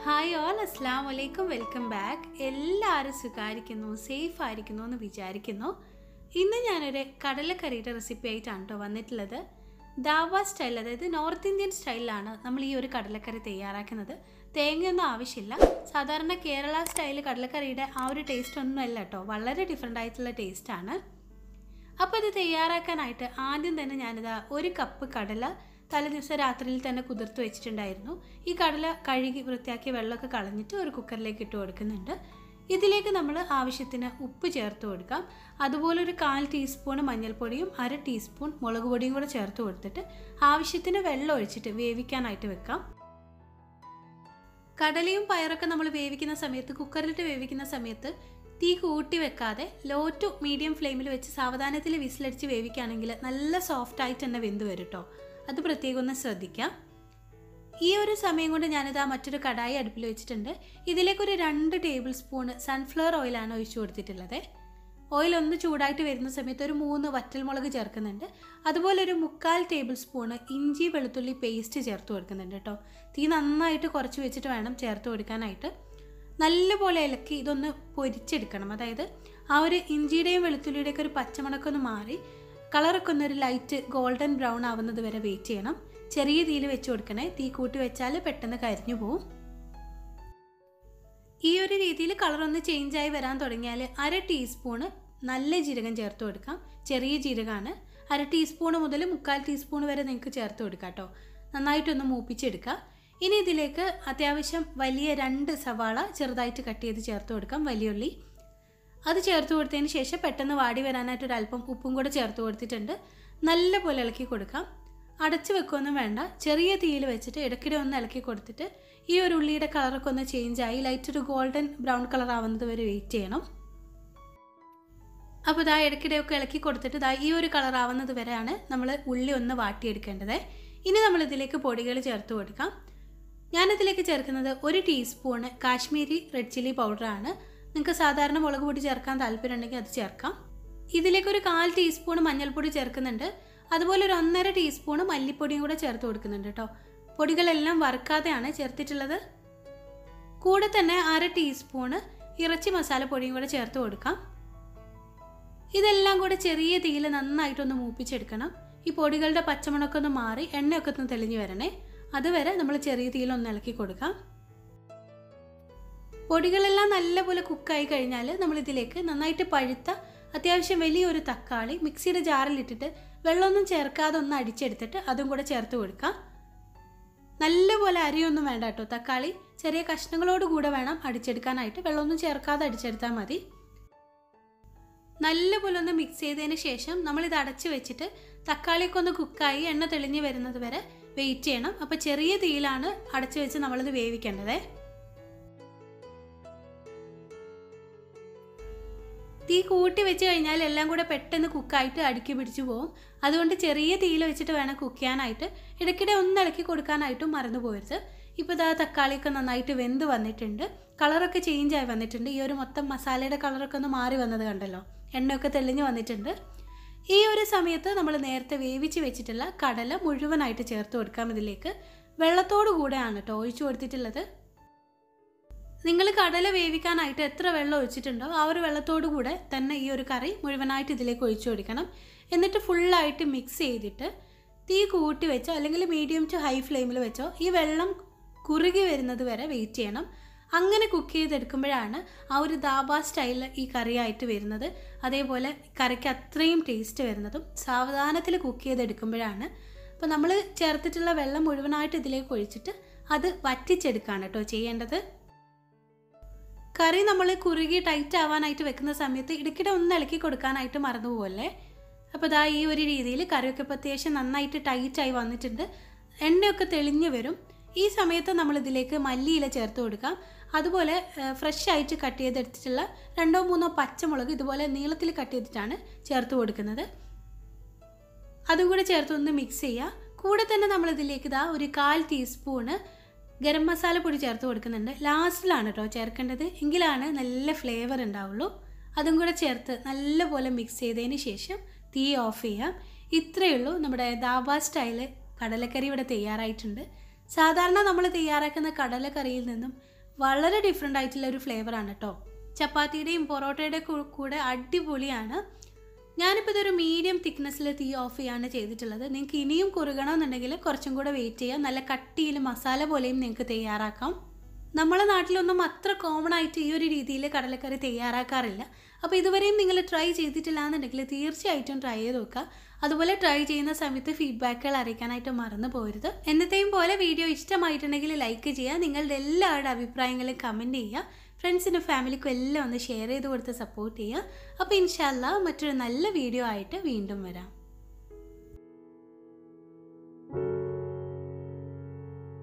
hi all അസ്ലാം വലൈക്കും welcome back എല്ലാവരും സുഖായിരിക്കുന്നു സേഫ് ആയിരിക്കുന്നു എന്ന് വിചാരിക്കുന്നു ഇന്ന് ഞാനൊരു കടലക്കറിയുടെ റെസിപ്പി ആയിട്ടാണ് കേട്ടോ വന്നിട്ടുള്ളത് ദാവ സ്റ്റൈൽ അതായത് നോർത്ത് ഇന്ത്യൻ സ്റ്റൈലിലാണ് നമ്മൾ ഈ ഒരു കടലക്കറി തയ്യാറാക്കുന്നത് തേങ്ങയൊന്നും ആവശ്യമില്ല സാധാരണ കേരള സ്റ്റൈൽ കടലക്കറിയുടെ ആ ഒരു ടേസ്റ്റ് ഒന്നുമല്ല കേട്ടോ വളരെ ഡിഫറെൻ്റ് ആയിട്ടുള്ള ടേസ്റ്റാണ് അപ്പോൾ ഇത് തയ്യാറാക്കാനായിട്ട് ആദ്യം തന്നെ ഞാനിതാ ഒരു കപ്പ് കടല തലേ ദിവസം രാത്രിയിൽ തന്നെ കുതിർത്ത് വെച്ചിട്ടുണ്ടായിരുന്നു ഈ കടല കഴുകി വൃത്തിയാക്കി വെള്ളമൊക്കെ കളഞ്ഞിട്ട് ഒരു കുക്കറിലേക്ക് ഇട്ട് കൊടുക്കുന്നുണ്ട് ഇതിലേക്ക് നമ്മൾ ആവശ്യത്തിന് ഉപ്പ് ചേർത്ത് കൊടുക്കാം അതുപോലെ ഒരു കാൽ ടീസ്പൂൺ മഞ്ഞൾപ്പൊടിയും അര ടീസ്പൂൺ മുളക് പൊടിയും കൂടെ ചേർത്ത് കൊടുത്തിട്ട് ആവശ്യത്തിന് വെള്ളം ഒഴിച്ചിട്ട് വേവിക്കാനായിട്ട് വെക്കാം കടലയും പയറൊക്കെ നമ്മൾ വേവിക്കുന്ന സമയത്ത് കുക്കറിലിട്ട് വേവിക്കുന്ന സമയത്ത് തീ കൂട്ടി വെക്കാതെ ലോ ടു മീഡിയം ഫ്ലെയിമിൽ വെച്ച് സാവധാനത്തിൽ വിസിലടിച്ച് വേവിക്കുകയാണെങ്കിൽ നല്ല സോഫ്റ്റ് ആയിട്ട് തന്നെ വെന്ത് വരും കേട്ടോ അത് പ്രത്യേകം ഒന്ന് ശ്രദ്ധിക്കാം ഈ ഒരു സമയം കൊണ്ട് ഞാനിതാ മറ്റൊരു കടായി അടുപ്പിൽ വെച്ചിട്ടുണ്ട് ഇതിലേക്കൊരു രണ്ട് ടേബിൾ സ്പൂണ് സൺഫ്ലവർ ഓയിലാണ് ഒഴിച്ചു കൊടുത്തിട്ടുള്ളത് ഓയിൽ ഒന്ന് ചൂടായിട്ട് വരുന്ന സമയത്ത് ഒരു മൂന്ന് വറ്റൽമുളക് ചേർക്കുന്നുണ്ട് അതുപോലെ ഒരു മുക്കാൽ ടേബിൾ സ്പൂണ് ഇഞ്ചി വെളുത്തുള്ളി പേസ്റ്റ് ചേർത്ത് കൊടുക്കുന്നുണ്ട് കേട്ടോ തീ നന്നായിട്ട് കുറച്ച് വെച്ചിട്ട് വേണം ചേർത്ത് കൊടുക്കാനായിട്ട് നല്ലപോലെ ഇളക്കി ഇതൊന്ന് പൊരിച്ചെടുക്കണം അതായത് ആ ഒരു ഇഞ്ചിയുടെയും വെളുത്തുള്ളിയുടെയൊക്കെ ഒരു പച്ചമണക്കം ഒന്ന് മാറി കളറൊക്കെ ഒന്ന് ഒരു ലൈറ്റ് ഗോൾഡൻ ബ്രൗൺ ആവുന്നത് വരെ വെയിറ്റ് ചെയ്യണം ചെറിയ തീയിൽ വെച്ച് കൊടുക്കണേ തീ കൂട്ടി വെച്ചാൽ പെട്ടെന്ന് കരിഞ്ഞു പോവും ഈ ഒരു രീതിയിൽ കളർ ഒന്ന് ചേഞ്ച് ആയി വരാൻ തുടങ്ങിയാൽ അര ടീസ്പൂണ് നല്ല ജീരകം ചേർത്ത് കൊടുക്കാം ചെറിയ ജീരകമാണ് അര ടീസ്പൂൺ മുതൽ മുക്കാൽ ടീസ്പൂൺ വരെ നിങ്ങൾക്ക് ചേർത്ത് കൊടുക്കാം കേട്ടോ നന്നായിട്ടൊന്ന് മൂപ്പിച്ചെടുക്കുക ഇനി ഇതിലേക്ക് അത്യാവശ്യം വലിയ രണ്ട് സവാള ചെറുതായിട്ട് കട്ട് ചെയ്ത് ചേർത്ത് കൊടുക്കാം വലിയുള്ളി അത് ചേർത്ത് കൊടുത്തതിന് ശേഷം പെട്ടെന്ന് വാടി വരാനായിട്ട് ഒരു അല്പം ഉപ്പും കൂടെ ചേർത്ത് കൊടുത്തിട്ടുണ്ട് നല്ല പോലെ ഇളക്കി കൊടുക്കാം അടച്ചു വെക്കുകയൊന്നും വേണ്ട ചെറിയ തീയിൽ വെച്ചിട്ട് ഇടയ്ക്കിടെ ഒന്ന് ഇളക്കി കൊടുത്തിട്ട് ഈ ഒരു ഉള്ളിയുടെ കളറൊക്കെ ഒന്ന് ചേഞ്ച് ആയി ലൈറ്റ് ഒരു ഗോൾഡൻ ബ്രൗൺ കളർ ആവുന്നത് വരെ വെയിറ്റ് ചെയ്യണം അപ്പോൾ ഇതാ ഇടയ്ക്കിടെയൊക്കെ ഇളക്കി കൊടുത്തിട്ട് ഇതാ ഈ ഒരു കളർ ആവുന്നത് വരെയാണ് നമ്മൾ ഉള്ളി ഒന്ന് വാട്ടിയെടുക്കേണ്ടത് ഇനി നമ്മൾ ഇതിലേക്ക് പൊടികൾ ചേർത്ത് കൊടുക്കാം ഞാനിതിലേക്ക് ചേർക്കുന്നത് ഒരു ടീസ്പൂണ് കാശ്മീരി റെഡ് ചില്ലി പൗഡറാണ് നിങ്ങൾക്ക് സാധാരണ മുളക് പൊടി ചേർക്കാൻ താല്പര്യം ഉണ്ടെങ്കിൽ അത് ചേർക്കാം ഇതിലേക്ക് ഒരു കാൽ ടീസ്പൂൺ മഞ്ഞൾപ്പൊടി ചേർക്കുന്നുണ്ട് അതുപോലെ ഒരു ഒന്നര ടീസ്പൂൺ മല്ലിപ്പൊടിയും കൂടെ ചേർത്ത് കൊടുക്കുന്നുണ്ട് കേട്ടോ പൊടികളെല്ലാം വറുക്കാതെയാണ് ചേർത്തിട്ടുള്ളത് കൂടെ തന്നെ അര ടീസ്പൂണ് ഇറച്ചി മസാലപ്പൊടിയും കൂടെ ചേർത്ത് കൊടുക്കാം ഇതെല്ലാം കൂടെ ചെറിയ തീയിൽ നന്നായിട്ടൊന്ന് മൂപ്പിച്ചെടുക്കണം ഈ പൊടികളുടെ പച്ചമണമൊക്കെ ഒന്ന് മാറി എണ്ണയൊക്കെ ഒന്ന് തെളിഞ്ഞു വരണേ അതുവരെ നമ്മൾ ചെറിയ തീയിൽ ഒന്ന് ഇളക്കി കൊടുക്കാം പൊടികളെല്ലാം നല്ലപോലെ കുക്കായി കഴിഞ്ഞാൽ നമ്മൾ ഇതിലേക്ക് നന്നായിട്ട് പഴുത്ത അത്യാവശ്യം വലിയൊരു തക്കാളി മിക്സിയുടെ ജാറിലിട്ടിട്ട് വെള്ളമൊന്നും ചേർക്കാതെ ഒന്ന് അടിച്ചെടുത്തിട്ട് അതും കൂടെ ചേർത്ത് കൊടുക്കാം നല്ലപോലെ അരിയൊന്നും വേണ്ട കേട്ടോ തക്കാളി ചെറിയ കഷ്ണങ്ങളോട് കൂടെ വേണം അടിച്ചെടുക്കാനായിട്ട് വെള്ളമൊന്നും ചേർക്കാതെ അടിച്ചെടുത്താൽ മതി നല്ലപോലെ ഒന്ന് മിക്സ് ചെയ്തതിന് ശേഷം നമ്മളിത് അടച്ചു വെച്ചിട്ട് തക്കാളിയൊക്കെ ഒന്ന് കുക്കായി എണ്ണ തെളിഞ്ഞ് വരുന്നത് വരെ വെയിറ്റ് ചെയ്യണം അപ്പോൾ ചെറിയ തീയിലാണ് അടച്ചു വെച്ച് നമ്മളിത് വേവിക്കേണ്ടത് തീ കൂട്ടി വെച്ച് കഴിഞ്ഞാൽ എല്ലാം കൂടെ പെട്ടെന്ന് കുക്കായിട്ട് അടുക്കി പിടിച്ചു പോകും അതുകൊണ്ട് ചെറിയ തീയിൽ വെച്ചിട്ട് വേണം കുക്ക് ചെയ്യാനായിട്ട് ഇടയ്ക്കിടെ ഒന്ന് ഇളക്കി കൊടുക്കാനായിട്ടും മറന്നു പോകരുത് ഇപ്പോൾ ഇതാ തക്കാളിയൊക്കെ നന്നായിട്ട് വെന്ത് വന്നിട്ടുണ്ട് കളറൊക്കെ ചേഞ്ച് ആയി വന്നിട്ടുണ്ട് ഈ ഒരു മൊത്തം മസാലയുടെ കളറൊക്കെ ഒന്ന് മാറി വന്നത് കണ്ടല്ലോ എണ്ണയൊക്കെ തെളിഞ്ഞ് വന്നിട്ടുണ്ട് ഈ ഒരു സമയത്ത് നമ്മൾ നേരത്തെ വേവിച്ച് വെച്ചിട്ടുള്ള കടല മുഴുവനായിട്ട് ചേർത്ത് കൊടുക്കാം ഇതിലേക്ക് വെള്ളത്തോടു കൂടെയാണ് കേട്ടോ ഒഴിച്ചു കൊടുത്തിട്ടുള്ളത് നിങ്ങൾ കടല വേവിക്കാനായിട്ട് എത്ര വെള്ളം ഒഴിച്ചിട്ടുണ്ടോ ആ ഒരു വെള്ളത്തോടു കൂടെ തന്നെ ഈ ഒരു കറി മുഴുവനായിട്ട് ഇതിലേക്ക് ഒഴിച്ചു കൊടുക്കണം എന്നിട്ട് ഫുള്ളായിട്ട് മിക്സ് ചെയ്തിട്ട് തീ കൂട്ടി വെച്ചോ അല്ലെങ്കിൽ മീഡിയം ടു ഹൈ ഫ്ലെയിമിൽ വെച്ചോ ഈ വെള്ളം കുറുകി വരുന്നത് വരെ വെയിറ്റ് ചെയ്യണം അങ്ങനെ കുക്ക് ചെയ്തെടുക്കുമ്പോഴാണ് ആ ഒരു ദാബ സ്റ്റൈലിൽ ഈ കറിയായിട്ട് വരുന്നത് അതേപോലെ കറിക്ക് അത്രയും ടേസ്റ്റ് വരുന്നതും സാവധാനത്തിൽ കുക്ക് ചെയ്തെടുക്കുമ്പോഴാണ് അപ്പോൾ നമ്മൾ ചേർത്തിട്ടുള്ള വെള്ളം മുഴുവനായിട്ട് ഇതിലേക്ക് ഒഴിച്ചിട്ട് അത് വറ്റിച്ചെടുക്കുകയാണ് കേട്ടോ ചെയ്യേണ്ടത് കറി നമ്മൾ കുറുകി ടൈറ്റ് ആവാനായിട്ട് വെക്കുന്ന സമയത്ത് ഇടയ്ക്കിടെ ഒന്ന് ഇളക്കി കൊടുക്കാനായിട്ട് മറന്നു പോകല്ലേ അപ്പോൾ ഇതാ ഈ ഒരു രീതിയിൽ കറിയൊക്കെ ഇപ്പോൾ അത്യാവശ്യം നന്നായിട്ട് ടൈറ്റായി വന്നിട്ടുണ്ട് എണ്ണയൊക്കെ തെളിഞ്ഞു വരും ഈ സമയത്ത് നമ്മൾ ഇതിലേക്ക് മല്ലിയില ചേർത്ത് കൊടുക്കാം അതുപോലെ ഫ്രഷ് ആയിട്ട് കട്ട് ചെയ്തെടുത്തിട്ടുള്ള രണ്ടോ മൂന്നോ പച്ചമുളക് ഇതുപോലെ നീളത്തിൽ കട്ട് ചെയ്തിട്ടാണ് ചേർത്ത് കൊടുക്കുന്നത് അതും കൂടെ ചേർത്ത് ഒന്ന് മിക്സ് ചെയ്യുക കൂടെ തന്നെ നമ്മൾ ഇതിലേക്ക് ഇതാ ഒരു കാൽ ടീസ്പൂണ് ഗരം മസാല പൊടി ചേർത്ത് കൊടുക്കുന്നുണ്ട് ലാസ്റ്റിലാണ് കേട്ടോ ചേർക്കേണ്ടത് എങ്കിലാണ് നല്ല ഫ്ലേവർ ഉണ്ടാവുള്ളൂ അതും കൂടെ ചേർത്ത് നല്ലപോലെ മിക്സ് ചെയ്തതിന് ശേഷം തീ ഓഫ് ചെയ്യാം ഇത്രയേ ഉള്ളൂ നമ്മുടെ ദാബ സ്റ്റൈല് കടലക്കറി ഇവിടെ തയ്യാറായിട്ടുണ്ട് സാധാരണ നമ്മൾ തയ്യാറാക്കുന്ന കടലക്കറിയിൽ നിന്നും വളരെ ഡിഫറെൻ്റ് ആയിട്ടുള്ള ഒരു ഫ്ലേവറാണ് കേട്ടോ ചപ്പാത്തിയുടെയും പൊറോട്ടയുടെ കൂ- കൂടെ അടിപൊളിയാണ് ഞാനിപ്പോൾ ഇതൊരു മീഡിയം തിക്നെസ്സിൽ തീ ഓഫ് ചെയ്യാണ് ചെയ്തിട്ടുള്ളത് നിങ്ങൾക്ക് ഇനിയും കുറുകണമെന്നുണ്ടെങ്കിൽ കുറച്ചും കൂടെ വെയിറ്റ് ചെയ്യാം നല്ല കട്ടിയിൽ മസാല പോലെയും നിങ്ങൾക്ക് തയ്യാറാക്കാം നമ്മളെ നാട്ടിലൊന്നും അത്ര കോമൺ ആയിട്ട് ഈ ഒരു രീതിയിൽ കടലക്കറി തയ്യാറാക്കാറില്ല അപ്പോൾ ഇതുവരെയും നിങ്ങൾ ട്രൈ ചെയ്തിട്ടില്ല എന്നുണ്ടെങ്കിൽ തീർച്ചയായിട്ടും ട്രൈ ചെയ്ത് നോക്കുക അതുപോലെ ട്രൈ ചെയ്യുന്ന സമയത്ത് ഫീഡ്ബാക്കുകൾ അറിയിക്കാനായിട്ട് മറന്നു പോരുത് എന്നത്തെയും പോലെ വീഡിയോ ഇഷ്ടമായിട്ടുണ്ടെങ്കിൽ ലൈക്ക് ചെയ്യുക നിങ്ങളുടെ എല്ലാവരുടെ അഭിപ്രായങ്ങളും കമൻറ്റ് ചെയ്യുക ഫ്രണ്ട്സിനും ഫാമിലിക്കും എല്ലാം ഒന്ന് ഷെയർ ചെയ്ത് കൊടുത്ത് സപ്പോർട്ട് ചെയ്യുക അപ്പോൾ ഇൻഷാല്ല മറ്റൊരു നല്ല വീഡിയോ ആയിട്ട് വീണ്ടും വരാം